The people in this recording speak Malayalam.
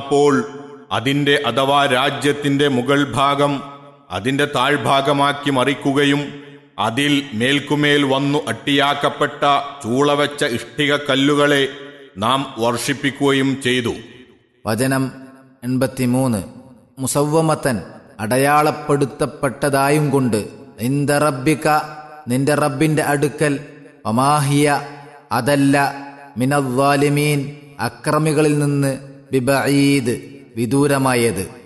അപ്പോൾ അതിന്റെ അഥവാ രാജ്യത്തിന്റെ മുകൾ ഭാഗം അതിന്റെ താഴ്ഭാഗമാക്കി മറിക്കുകയും അതിൽ മേൽക്കുമേൽ വന്നു അട്ടിയാക്കപ്പെട്ട ചൂളവെച്ച ഇഷ്ടിക കല്ലുകളെ നാം വർഷിപ്പിക്കുകയും ചെയ്തു വചനം എൺപത്തിമൂന്ന് മുസവ്വമത്തൻ അടയാളപ്പെടുത്തപ്പെട്ടതായും കൊണ്ട് നിന്റെ റബ്ബിക നിന്റെ റബ്ബിന്റെ അടുക്കൽ ഒമാഹിയ അതല്ല മിനവാലിമീൻ അക്രമികളിൽ നിന്ന് ബിബഈദ് വിദൂരമായത്